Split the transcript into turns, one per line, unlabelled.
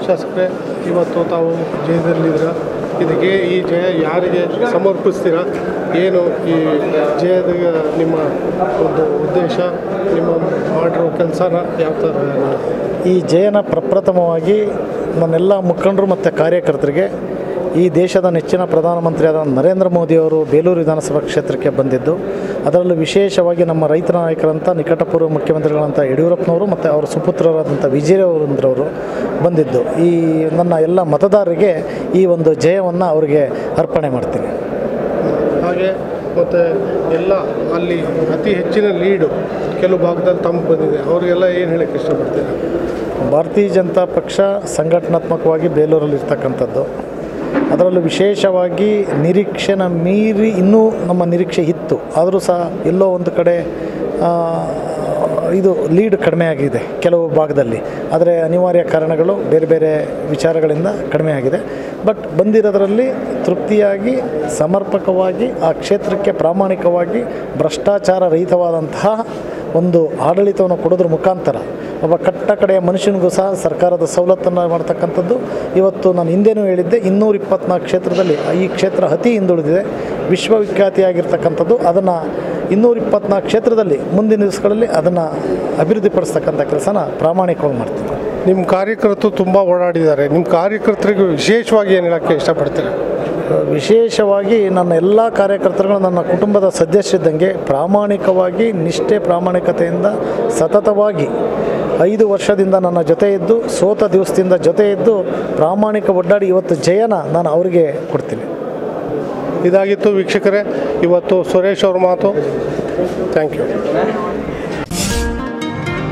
ಶಾಸಕರೇ ಇವತ್ತು ತಾವು ಜಯದಲ್ಲಿದ್ದೀರ ಇದಕ್ಕೆ ಈ ಜಯ ಯಾರಿಗೆ ಸಮರ್ಪಿಸ್ತೀರಾ ಏನು ಈ ಜಯದ ನಿಮ್ಮ ಒಂದು ಉದ್ದೇಶ ನಿಮ್ಮ ಮಾಡಿರೋ ಕೆಲಸನ ಯಾವ ಥರ
ಈ ಜಯನ ಪ್ರಪ್ರಥಮವಾಗಿ ನನ್ನೆಲ್ಲ ಮುಖಂಡರು ಮತ್ತು ಕಾರ್ಯಕರ್ತರಿಗೆ ಈ ದೇಶದ ನೆಚ್ಚಿನ ಪ್ರಧಾನಮಂತ್ರಿಯಾದ ನರೇಂದ್ರ ಮೋದಿಯವರು ಬೇಲೂರು ವಿಧಾನಸಭಾ ಕ್ಷೇತ್ರಕ್ಕೆ ಬಂದಿದ್ದು ಅದರಲ್ಲೂ ವಿಶೇಷವಾಗಿ ನಮ್ಮ ರೈತರ ನಾಯಕರಂಥ ನಿಕಟಪೂರ್ವ ಮುಖ್ಯಮಂತ್ರಿಗಳಂಥ ಯಡಿಯೂರಪ್ಪನವರು ಮತ್ತು ಅವರ ಸುಪುತ್ರರಾದಂಥ ವಿಜಯರವರವರು ಬಂದಿದ್ದು ಈ ನನ್ನ ಎಲ್ಲ ಮತದಾರರಿಗೆ ಈ ಒಂದು ಜಯವನ್ನು ಅವರಿಗೆ ಅರ್ಪಣೆ ಮಾಡ್ತೀನಿ
ಹಾಗೆ ಮತ್ತು ಎಲ್ಲ ಅಲ್ಲಿ ಅತಿ ಹೆಚ್ಚಿನ ಲೀಡು ಕೆಲವು ಭಾಗದಲ್ಲಿ ತಮಗೆ ಬಂದಿದೆ ಅವರಿಗೆಲ್ಲ ಏನು ಹೇಳಕ್ಕೆ ಇಷ್ಟಪಡ್ತೀರಾ
ಭಾರತೀಯ ಜನತಾ ಪಕ್ಷ ಸಂಘಟನಾತ್ಮಕವಾಗಿ ಬೇಲೂರಲ್ಲಿ ಇರ್ತಕ್ಕಂಥದ್ದು ಅದರಲ್ಲೂ ವಿಶೇಷವಾಗಿ ನಿರೀಕ್ಷೆನ ಮೀರಿ ಇನ್ನೂ ನಮ್ಮ ನಿರೀಕ್ಷೆ ಇತ್ತು ಆದರೂ ಸಹ ಎಲ್ಲೋ ಒಂದು ಕಡೆ ಆ, ಇದು ಲೀಡ್ ಕಡಿಮೆ ಆಗಿದೆ ಕೆಲವು ಭಾಗದಲ್ಲಿ ಆದರೆ ಅನಿವಾರ್ಯ ಕಾರಣಗಳು ಬೇರೆ ಬೇರೆ ವಿಚಾರಗಳಿಂದ ಕಡಿಮೆ ಆಗಿದೆ ಬಟ್ ಬಂದಿರೋದರಲ್ಲಿ ತೃಪ್ತಿಯಾಗಿ ಸಮರ್ಪಕವಾಗಿ ಆ ಕ್ಷೇತ್ರಕ್ಕೆ ಪ್ರಾಮಾಣಿಕವಾಗಿ ಭ್ರಷ್ಟಾಚಾರ ರಹಿತವಾದಂತಹ ಒಂದು ಆಡಳಿತವನ್ನು ಕೊಡೋದ್ರ ಮುಖಾಂತರ ಒಬ್ಬ ಕಟ್ಟ ಕಡೆಯ ಮನುಷ್ಯನಿಗೂ ಸಹ ಸರ್ಕಾರದ ಸವಲತ್ತನ್ನು ಮಾಡ್ತಕ್ಕಂಥದ್ದು ಇವತ್ತು ನಾನು ಹಿಂದೆನೂ ಹೇಳಿದ್ದೆ ಇನ್ನೂರ ಇಪ್ಪತ್ನಾಲ್ಕು ಕ್ಷೇತ್ರದಲ್ಲಿ ಈ ಕ್ಷೇತ್ರ ಅತಿ ಹಿಂದುಳಿದಿದೆ ವಿಶ್ವವಿಖ್ಯಾತಿಯಾಗಿರ್ತಕ್ಕಂಥದ್ದು ಅದನ್ನು ಇನ್ನೂರ ಇಪ್ಪತ್ನಾಲ್ಕು ಕ್ಷೇತ್ರದಲ್ಲಿ ಮುಂದಿನ ದಿವಸಗಳಲ್ಲಿ ಅದನ್ನು ಅಭಿವೃದ್ಧಿಪಡಿಸ್ತಕ್ಕಂಥ ಕೆಲಸನ ಪ್ರಾಮಾಣಿಕವಾಗಿ ಮಾಡ್ತೀನಿ
ನಿಮ್ಮ ಕಾರ್ಯಕರ್ತರು ತುಂಬ ಓಡಾಡಿದ್ದಾರೆ ನಿಮ್ಮ ಕಾರ್ಯಕರ್ತರಿಗೆ ವಿಶೇಷವಾಗಿ ಏನು ಹೇಳೋಕ್ಕೆ ಇಷ್ಟಪಡ್ತೀರಾ
ವಿಶೇಷವಾಗಿ ನನ್ನ ಎಲ್ಲ ಕಾರ್ಯಕರ್ತರುಗಳು ನನ್ನ ಕುಟುಂಬದ ಸದಸ್ಯರಿದ್ದಂಗೆ ಪ್ರಾಮಾಣಿಕವಾಗಿ ನಿಷ್ಠೆ ಪ್ರಾಮಾಣಿಕತೆಯಿಂದ ಸತತವಾಗಿ ಐದು ವರ್ಷದಿಂದ ನನ್ನ ಜೊತೆ ಇದ್ದು ಸೋತ ದಿವಸದಿಂದ ಜೊತೆ ಇದ್ದು ಪ್ರಾಮಾಣಿಕ ಒಡ್ಡಾಡಿ ಇವತ್ತು ಜಯನ ನಾನು ಅವರಿಗೆ ಕೊಡ್ತೀನಿ
ಇದಾಗಿತ್ತು ವೀಕ್ಷಕರೇ ಇವತ್ತು ಸುರೇಶ್ ಅವ್ರ ಮಾತು ಥ್ಯಾಂಕ್ ಯು